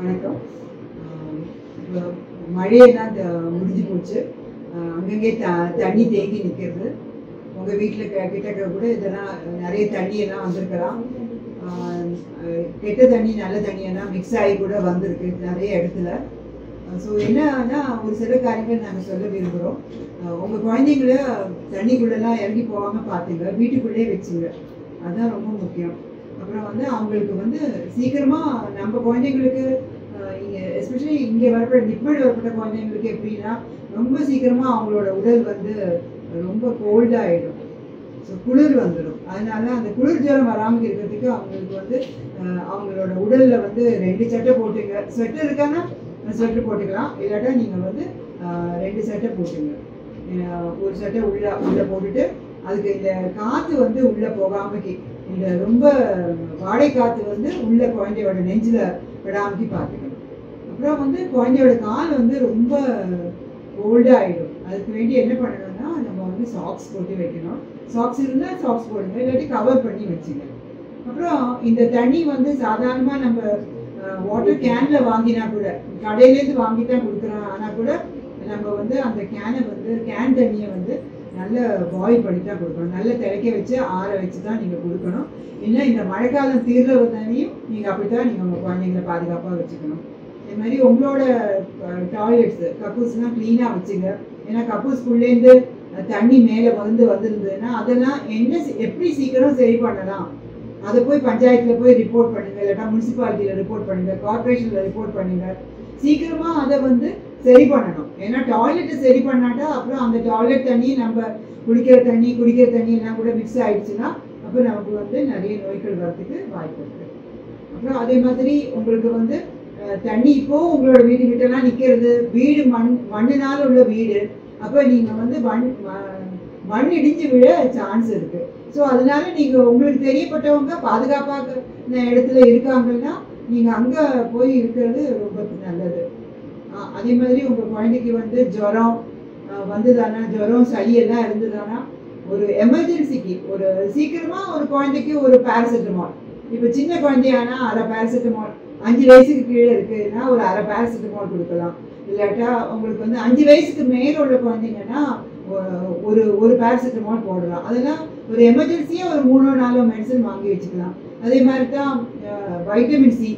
வணக்கம் ஆஹ் இப்போ மழையெல்லாம் த- முடிஞ்சு போச்சு ஆஹ் அங்கங்கே த தண்ணி தேங்கி நிற்கிறது உங்கள் வீட்டில் கிட்டக்க கூட இதெல்லாம் நிறைய தண்ணி எல்லாம் வந்திருக்கலாம் ஆஹ் அஹ் கெட்ட தண்ணி நல்ல தண்ணியெல்லாம் மிக்ஸ் ஆகி கூட வந்திருக்கு நிறைய இடத்துல ஸோ என்னன்னா ஒரு சில காரியங்கள் நாங்கள் சொல்ல விரும்புகிறோம் உங்கள் குழந்தைங்கள தண்ணிக்குள்ளெல்லாம் இறங்கி போகாமல் பார்த்துங்க வீட்டுக்குள்ளேயே வச்சுங்க அதுதான் ரொம்ப முக்கியம் அப்புறம் வந்து அவங்களுக்கு வந்து சீக்கிரமாக நம்ம குழந்தைங்களுக்கு அஹ், இங்க எஸ்பெஷலி இங்கே வரப்பட்ட நிப்பல் வரப்பட்ட குழந்தைங்களுக்கு எப்படின்னா ரொம்ப சீக்கிரமாக அவங்களோட உடல் வந்து ரொம்ப கோல்டாகிடும் ஸோ குளிர் வந்துடும் அதனால அந்த குளிர் ஜுரம் வராமல் இருக்கிறதுக்கு அவங்களுக்கு வந்து அஹ், அவங்களோட உடலில் வந்து ரெண்டு சட்டை போட்டுங்க ஸ்வெட்டர் இருக்கான்னா ஸ்வெட்டர் போட்டுக்கலாம் இல்லாட்டா நீங்கள் வந்து அஹ், ரெண்டு சட்டை போட்டுங்க அஹ், ஒரு சட்டை உள்ள உள்ளே போட்டுட்டு அதுக்கு இந்த காற்று வந்து உள்ளே போகாமல் இந்த ரொம்ப வாடை காற்று வந்து உள்ள குழந்தையோட நெஞ்சில் விடாமக்கி பார்த்துக்கணும் அப்புறம் வந்து குழந்தையோட கால் வந்து ரொம்ப கோல்டாகிடும் அதுக்கு வேண்டி என்ன பண்ணணும்னா நம்ம வந்து சாக்ஸ் போட்டு வைக்கணும் சாக்ஸ் இருந்தால் சாக்ஸ் போடுங்க இல்லாட்டி கவர் பண்ணி வச்சுங்க அப்புறம் இந்த தண்ணி வந்து சாதாரணமாக நம்ம வாட்டர் கேன்ல வாங்கினா கூட கடையிலேருந்து வாங்கி தான் கொடுக்குறோம் ஆனால் கூட நம்ம வந்து அந்த கேனை வந்து கேன் தண்ணியை வந்து நல்ல பாயில் பண்ணி தான் கொடுக்கணும் நல்ல திளைக்க வச்சு ஆற வச்சு தான் நீங்கள் கொடுக்கணும் இல்லை இந்த மழைக்காலம் தீர்ற தண்ணியும் நீங்கள் அப்படி தான் நீங்கள் உங்கள் குழந்தைங்கள பாதுகாப்பாக வச்சுக்கணும் இது மாதிரி உங்களோட டாய்லெட்ஸு கக்கூஸ்லாம் க்ளீனாக வச்சுங்க ஏன்னா கக்கூஸ்குள்ளேருந்து தண்ணி மேலே வந்து வந்திருந்ததுன்னா அதெல்லாம் என்ன சி- எப்படி சீக்கிரம் சரி பண்ணலாம் அதை போய் பஞ்சாயத்தில் போய் ரிப்போர்ட் பண்ணுங்க இல்லாட்டா முனிசிபாலிட்டியில் ரிப்போர்ட் பண்ணுங்க கார்பரேஷனில் ரிப்போர்ட் பண்ணுங்க சீக்கிரமா அதை வந்து சரி பண்ணணும் ஏன்னா டாய்லெட்டை சரி பண்ணாட்டா அப்புறம் அந்த டாய்லெட் தண்ணி நம்ம குடிக்கிற தண்ணி குடிக்கிற தண்ணி எல்லாம் கூட மிக்ஸ் ஆயிடுச்சுன்னா அப்போ நமக்கு வந்து நிறைய நோய்கள் வரதுக்கு வாய்ப்பு இருக்கு அப்புறம் அதே மாதிரி உங்களுக்கு வந்து அஹ், தண்ணி இப்போ உங்களோட வீடு கிட்டலாம் நிற்கிறது வீடு மண் மண்ணினால உள்ள வீடு அப்போ நீங்கள் வந்து மண் ம- மண் இடிஞ்சு விழ சான்ஸ் இருக்கு ஸோ அதனால நீங்கள் உங்களுக்கு தெரியப்பட்டவங்க பாதுகாப்பாக இடத்துல இருக்காங்கன்னா நீங்கள் அங்கே போய் இருக்கிறது ரொம்ப நல்லது ஆஹ் அதே மாதிரி உங்கள் குழந்தைக்கு வந்து ஜுரம் ஆஹ் வந்ததானா ஜுரம் சளி எல்லாம் இருந்ததானா ஒரு எமர்ஜென்சிக்கு ஒரு சீக்கிரமாக ஒரு குழந்தைக்கு ஒரு பேராசிட்டமால் இப்போ சின்ன குழந்தையானா அரை பேராசிட்டமால் அஞ்சு வயசுக்கு கீழே இருக்குன்னா ஒரு அரை பேராசிட்டமால் கொடுக்கலாம் இல்லாட்டா உங்களுக்கு வந்து அஞ்சு வயசுக்கு மேல உள்ள குழந்தைங்கன்னா ஒ- ஒரு ஒரு பேராசிட்டமால் போடலாம் அதெல்லாம் ஒரு எமர்ஜென்சியாக ஒரு மூணோ நாலோ மெடிசன் வாங்கி வச்சுக்கலாம் அதே மாதிரி தான் வைட்டமின் சி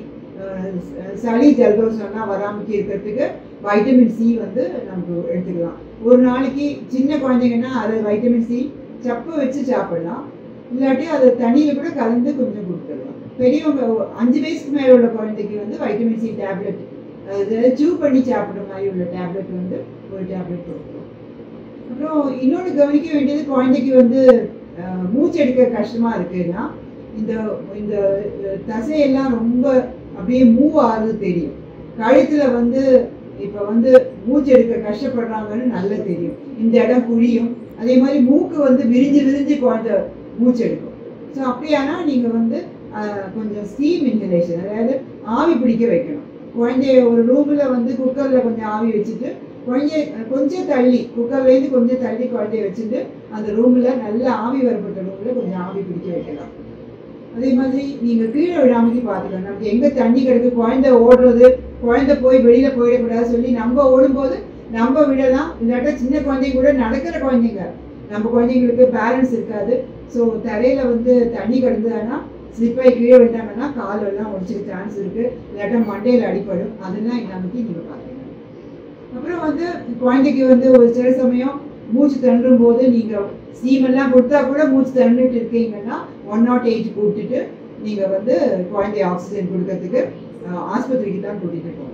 சளி ஜலதோஷம்லாம் வராமல் இருக்கிறதுக்கு வைட்டமின் சி வந்து நம்ம எடுத்துக்கலாம் ஒரு நாளைக்கு சின்ன குழந்தைங்கன்னா அது வைட்டமின் சி சப்பு வச்சு சாப்பிடலாம் இல்லாட்டி அதை தண்ணியில் கூட கலந்து கொஞ்சம் கொடுத்துடலாம் பெரியவங்க ஒ- அஞ்சு வயசுக்கு மேலே உள்ள குழந்தைக்கு வந்து வைட்டமின் சி டேப்லெட் அதாவது சூ பண்ணி சாப்பிட்ற மாதிரி உள்ள டேப்லெட் வந்து ஒரு டேப்லெட் கொடுக்கலாம் அப்புறம் இன்னொன்று கவனிக்க வேண்டியது குழந்தைக்கு வந்து அஹ், மூச்சு எடுக்க கஷ்டமா இருக்குன்னா இந்த இந்த அஹ், தசையெல்லாம் ரொம்ப அப்படியே மூவ் ஆகுறது தெரியும் கழுத்துல வந்து இப்போ வந்து மூச்சு எடுக்க கஷ்டப்படுறாங்கன்னு நல்லா தெரியும் இந்த இடம் குழியும் அதே மாதிரி மூக்கு வந்து விரிஞ்சு விரிஞ்சு குழந்தை மூச்சு எடுக்கும் ஸோ அப்படியானா நீங்கள் வந்து அஹ், கொஞ்சம் ஸ்டீம் இன்ஹலேஷன் அதாவது ஆவி பிடிக்க வைக்கணும் குழந்தைய ஒரு ரூமில் வந்து குக்கரில் கொஞ்சம் ஆவி வச்சுட்டு குழந்தைய கொஞ்சம் தள்ளி குக்கர்லேருந்து கொஞ்சம் தள்ளி குழந்தைய வச்சுட்டு அந்த ரூமில் நல்ல ஆவி வரப்பட்ட ரூமில் கொஞ்சம் ஆவி பிடிக்க வைக்கலாம் அதே மாதிரி நீங்கள் கீழே விழாமக்கி பார்த்துக்கணும் நமக்கு எங்கே தண்ணி கிடக்கு குழந்தை ஓடுறது குழந்தை போய் வெளியில் போயிடக்கூடாது சொல்லி நம்ம ஓடும்போது நம்ம விடலாம் இல்லாட்டா சின்ன குழந்தைங்க கூட நடக்கிற குழந்தைங்க நம்ம குழந்தைங்களுக்கு பேலன்ஸ் இருக்காது ஸோ தரையில் வந்து தண்ணி கிடந்ததுன்னா ஸ்லிப்பாகி கீழே விட்டாங்கன்னா கால் எல்லாம் உடச்சிக்க சான்ஸ் இருக்குது இல்லாட்டா மண்டையில் அடிப்படும் அதெல்லாம் நமக்கு நீங்கள் பார்த்துக்கணும் அப்புறம் வந்து குழந்தைக்கு வந்து ஒரு சில சமயம் மூச்சு தள்ளும் போது நீங்கள் ஸ்டீமெல்லாம் கொடுத்தா கூட மூச்சு தள்ளிட்டு இருக்கீங்கன்னா ஒன் நாட் எயிட் கூப்பிட்டுட்டு நீங்கள் வந்து குழந்தை ஆக்சிஜன் கொடுக்கறதுக்கு அஹ், ஆஸ்பத்திரிக்கு தான் கூட்டிகிட்டு போகணும்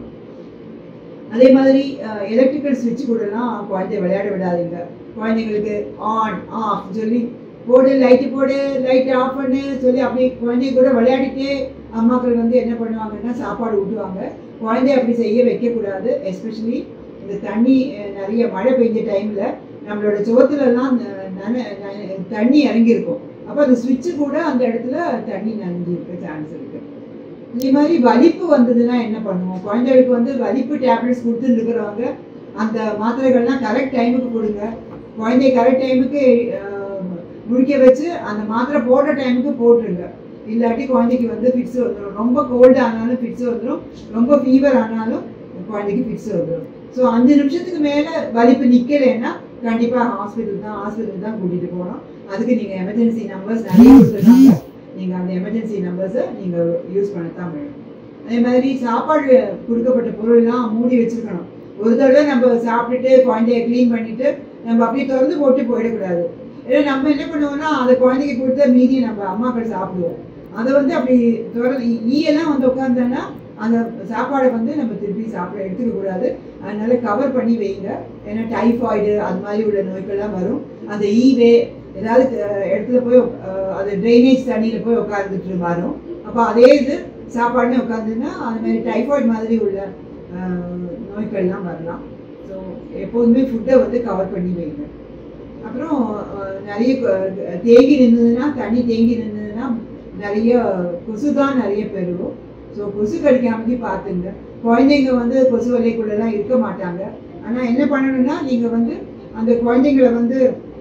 அதே மாதிரி எலக்ட்ரிக்கல் சுவிட்ச் கூடலாம் குழந்தைய விளையாட விடாதீங்க குழந்தைங்களுக்கு ஆன் ஆஃப் சொல்லி போடு லைட்டு போடு லைட் ஆஃப் பண்ணு சொல்லி அப்படியே குழந்தைய கூட விளையாடிட்டே அம்மாக்கள் வந்து என்ன பண்ணுவாங்கன்னா சாப்பாடு ஊட்டுவாங்க குழந்தைய அப்படி செய்ய வைக்கக்கூடாது எஸ்பெஷலி இந்த தண்ணி அஹ், நிறைய மழை பெஞ்ச டைமில் நம்மளோட சுவத்துலலாம் ந- நன- நன- தண்ணி இறங்கியிருக்கும் அப்போ அந்த சுவிட்சு கூட அந்த இடத்துல தண்ணி நனைஞ்சு இருக்க சான்ஸ் இருக்கு இதே மாதிரி வலிப்பு வந்ததுன்னா என்ன பண்ணுவோம் குழந்தைகளுக்கு வந்து வலிப்பு டேப்லெட்ஸ் கொடுத்துருக்குறவங்க அந்த மாத்திரைகள்லாம் கரெக்ட் டைமுக்கு கொடுங்க குழந்தைய கரெக்ட் டைமுக்கு முழிக்க வச்சு அந்த மாத்திரை போடுற டைமுக்கு போட்டுருங்க இல்லாட்டி குழந்தைக்கு வந்து ஃபிட்ஸ் வந்துடும் ரொம்ப கோல்டு ஆனாலும் ஃபிட்ஸ் வந்துடும் ரொம்ப ஃபீவர் ஆனாலும் குழந்தைக்கு ஃபிட்ஸ் வந்துடும் ஸோ அஞ்சு நிமிஷத்துக்கு மேலே வலிப்பு நிற்கலைன்னா கண்டிப்பாக ஹாஸ்பிட்டல் தான் ஹாஸ்பிட்டல் தான் கூட்டிகிட்டு போகணும் அதுக்கு நீங்கள் எமர்ஜென்சி நம்பர்ஸ் நிறைய கொடுத்துருக்காங்க நீங்கள் அந்த எமர்ஜென்சி நம்பர்ஸை நீங்கள் யூஸ் பண்ணத்தான் வேணும் அதே மாதிரி சாப்பாடு கொடுக்கப்பட்ட பொருள்லாம் மூடி வச்சிருக்கணும் ஒரு தடவை நம்ம சாப்பிட்டுட்டு குழந்தைய க்ளீன் பண்ணிட்டு நம்ம அப்படியே திறந்து போட்டு போயிடக்கூடாது ஏன்னா நம்ம என்ன பண்ணுவோம்னா அந்த குழந்தைக்கு கொடுத்த மீதி நம்ம அம்மாக்கள் சாப்பிடுவோம் அதை வந்து அப்படி திறந்து ஈயெல்லாம் வந்து உட்காந்தோன்னா அந்த சாப்பாடை வந்து நம்ம திருப்பி சாப்பிட எடுத்துக்க கூடாது அதனால கவர் பண்ணி வைங்க ஏன்னா டைஃபாய்டு அது மாதிரி உள்ள நோய்கள்லாம் வரும் அந்த ஈவே ஏதாவது அஹ், இடத்துல போய் அஹ், அது ட்ரைனேஜ் தண்ணியில் போய் உட்காந்துட்டு வரும் அப்போ அதே இது சாப்பாடுன்னு உட்காந்துன்னா அது மாதிரி டைஃபாய்டு மாதிரி உள்ள அஹ், நோய்கள்லாம் வரலாம் ஸோ எப்போதுமே ஃபுட்டை வந்து கவர் பண்ணி வைங்க அப்புறம் அஹ், நிறைய க- தேங்கி நின்றதுன்னா தண்ணி தேங்கி நின்றதுன்னா நிறைய கொசு தான் நிறைய பெருகும் ஸோ கொசு கடிக்காமக்கி பார்த்துங்க குழந்தைங்க வந்து கொசு வலைக்குள்ளெல்லாம் இருக்க மாட்டாங்க ஆனால் என்ன பண்ணணும்னா நீங்கள் வந்து அந்த குழந்தைங்கள வந்து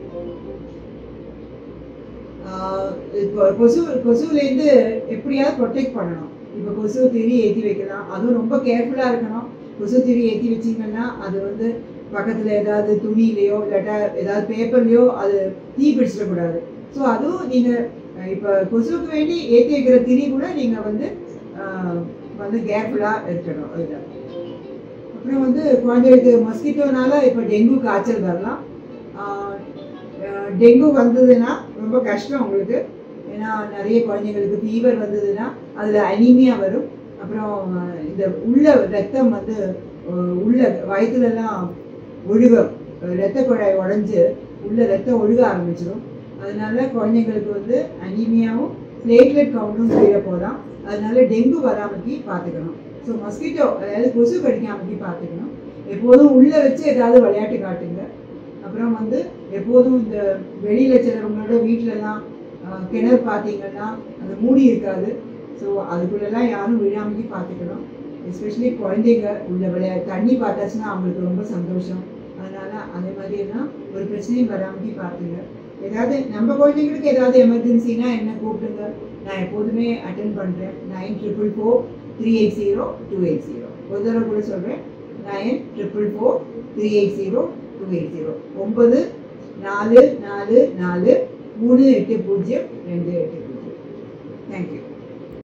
ஆஹ் இப்போ கொசு கொசுலேருந்து எப்படியாவது ப்ரொடெக்ட் பண்ணணும் இப்போ கொசு திரி ஏற்றி வைக்கலாம் அதுவும் ரொம்ப கேர்ஃபுல்லாக இருக்கணும் கொசு திரி ஏற்றி வச்சிங்கன்னா அது வந்து பக்கத்தில் ஏதாவது துணியிலையோ இல்லாட்டா ஏதாவது பேப்பர்லையோ அது தீ பிடிச்சிடக்கூடாது ஸோ அதுவும் நீங்கள் இப்போ கொசுவுக்கு வேண்டி ஏற்றி வைக்கிற திரி கூட நீங்கள் வந்து ஆஹ் வந்து கேர்ஃபுல்லாக இருக்கணும் இதில் அப்புறம் வந்து குழந்தைகளுக்கு மஸ்கிட்டோனால இப்போ டெங்கு காய்ச்சல் வரலாம் ஆஹ் ஆஹ் டெங்கு வந்ததுன்னா ரொம்ப கஷ்டம் உங்களுக்கு ஏன்னா நிறைய குழந்தைங்களுக்கு ஃபீவர் வந்ததுன்னா அதில் அனீமியா வரும் அப்புறம் ஆஹ் இந்த உள்ள ரத்தம் வந்து ஆஹ் உள்ள வயிற்றுலலாம் ஒழுக ரத்த குழாய் உடஞ்சி உள்ள ரத்தம் ஒழுக ஆரம்பிச்சிடும் அதனால குழந்தைங்களுக்கு வந்து அனீமியாவும் பிளேட்லெட் கவுண்டும் கீழே போகலாம் அதனால டெங்கு வராமக்கி பார்த்துக்கணும் ஸோ மஸ்கிட்டோ அதாவது கொசு கடிக்காமக்கி பார்த்துக்கணும் எப்போதும் உள்ளே வச்சு ஏதாவது விளையாட்டு காட்டுங்க அப்புறம் வந்து எப்போதும் இந்த வெளியில் சிலவங்களோட வீட்டிலலாம் ஆஹ், கிணறு பார்த்தீங்கன்னா அது மூடி இருக்காது ஸோ அதுக்குள்ளெல்லாம் யாரும் விழாமக்கி பார்த்துக்கணும் எஸ்பெஷலி குழந்தைங்க உள்ள விளையா தண்ணி பார்த்தாச்சுன்னா அவங்களுக்கு ரொம்ப சந்தோஷம் அதனால அதே மாதிரி எல்லாம் ஒரு பிரச்சனையும் வராமக்கி பார்த்துங்க ஏதாவது நம்ம குழந்தைங்களுக்கு ஏதாவது எமர்ஜென்சினா என்ன கூப்பிடுங்க நான் எப்போதுமே அட்டன் பண்ணுறேன் nine triple four three eight zero two eight zero ஒரு தடவை கூட சொல்கிறேன் nine triple four three eight zero two eight zero ஒம்பது நாலு நாலு நாலு மூணு எட்டு பூஜ்ஜியம் ரெண்டு எட்டு பூஜ்ஜியம் தேங்க்யூ